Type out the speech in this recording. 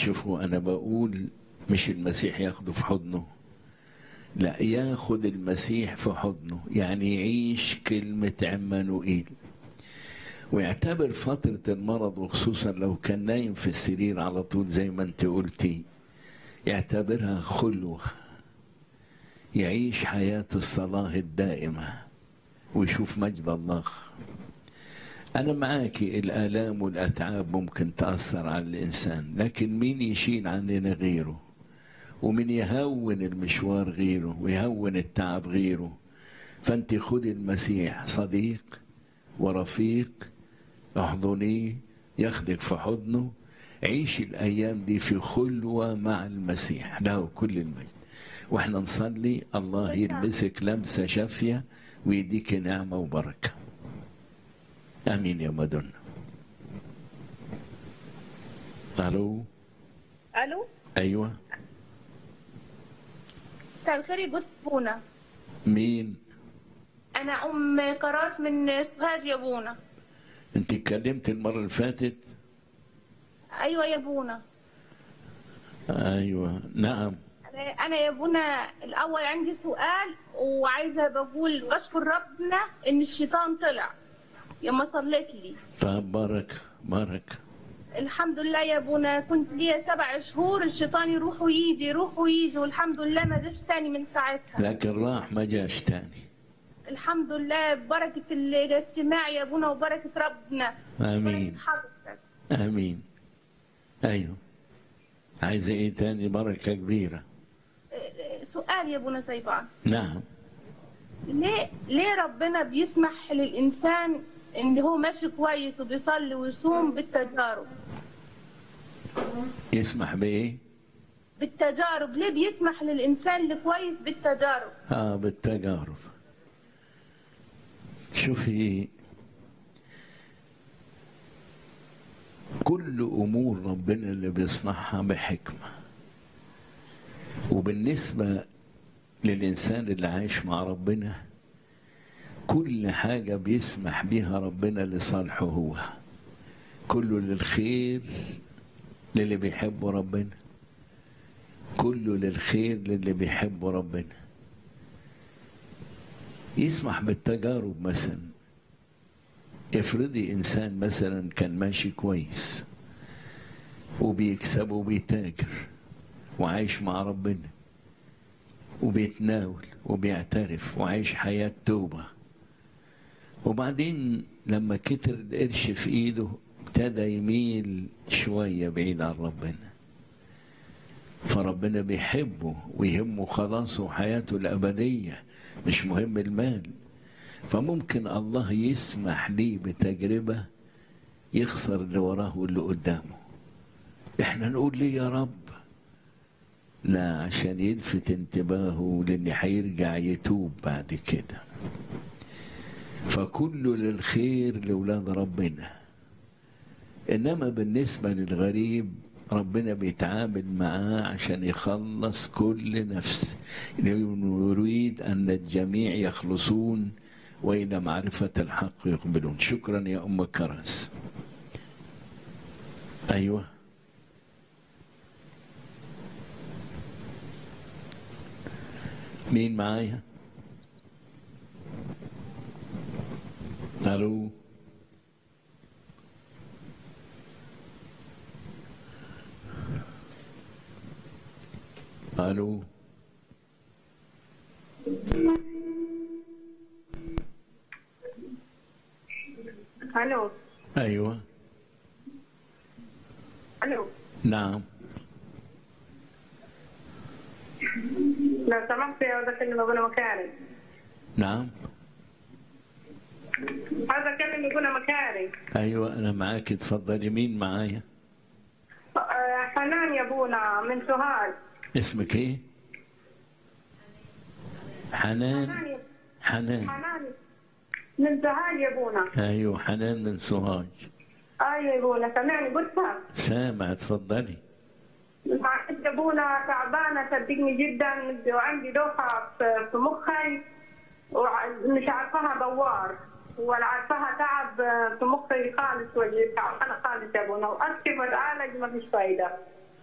شوفوا أنا بقول مش المسيح ياخده في حضنه لا ياخد المسيح في حضنه يعني يعيش كلمة عمانوئيل ويعتبر فترة المرض وخصوصا لو كان نايم في السرير على طول زي ما انت قلتي يعتبرها خلوة يعيش حياة الصلاة الدائمة ويشوف مجد الله أنا معاكي الآلام والأتعاب ممكن تأثر على الإنسان لكن مين يشيل عننا غيره ومن يهون المشوار غيره ويهون التعب غيره فأنت خدي المسيح صديق ورفيق احضنيه ياخدك في حضنه عيشي الأيام دي في خلوة مع المسيح له كل المجد واحنا نصلي الله يلبسك لمسة شافية ويديك نعمة وبركة امين يا مدن الو الو ايوه مساء الخير يا جوز بونا مين انا ام كراس من سوهاج يا بونا انت اتكلمت المره اللي فاتت ايوه يا بونا ايوه نعم أنا- انا يا بونا الاول عندي سؤال وعايزه بقول بشكر ربنا ان الشيطان طلع يما صليت لي فبارك بارك الحمد لله يا بونا كنت ليا سبع شهور الشيطان يروح ويجي يروح ويجي والحمد لله ما جاش تاني من ساعتها لكن راح ما جاش تاني الحمد لله ببركة الاجتماع يا بونا وبركة ربنا امين وبركة حضرتك امين ايوه عايزه ايه تاني بركه كبيره سؤال يا بونا سيبان نعم ليه ليه ربنا بيسمح للإنسان إن هو ماشي كويس وبيصلي ويصوم بالتجارب يسمح بايه بالتجارب ليه بيسمح للإنسان الكويس بالتجارب اه بالتجارب شوفي كل امور ربنا اللي بيصنعها بحكمه وبالنسبه للانسان اللي عايش مع ربنا كل حاجه بيسمح بيها ربنا لصالحه هو كله للخير للي بيحبوا ربنا كله للخير للي بيحبوا ربنا يسمح بالتجارب مثلا افرضي انسان مثلا كان ماشي كويس وبيكسب وبيتاجر وعايش مع ربنا وبيتناول وبيعترف وعايش حياة توبة وبعدين لما كتر القرش في ايده ابتدى يميل شوية بعيد عن ربنا فربنا بيحبه ويهمه خلاصه وحياته الأبدية مش مهم المال فممكن الله يسمح ليه بتجربة يخسر اللي وراه واللي قدامه احنا نقول ليه يا رب لا عشان يلفت انتباهه لان هيرجع يتوب بعد كده فكله للخير لولاد ربنا انما بالنسبه للغريب ربنا بيتعامل معاه عشان يخلص كل نفس لأنه يريد ان الجميع يخلصون والى معرفه الحق يقبلون شكرا يا ام كرس ايوه مين معايا الو الو الو ايوه الو نعم لو سمحت يا عاوز اكلم ابونا مكارم نعم عاوز اكلم ابونا مكارم ايوه انا معاك اتفضلي مين معايا آه، حنان يا ابونا من سوهاج اسمك ايه حنان حنان يا- حنان حنان من سوهاج يا ابونا ايوه حنان من سوهاج اي يا ابونا سامعني قلتها سامع اتفضلي معلش يا ابونا تعبانه صدقني جدا وعندي دوخه في في مخي ومش عارفاها دوار ولا عارفاها تعب في مخي خالص وجهي تعبانه خالص يا ابونا واكتب واتعالج ما فيش فايده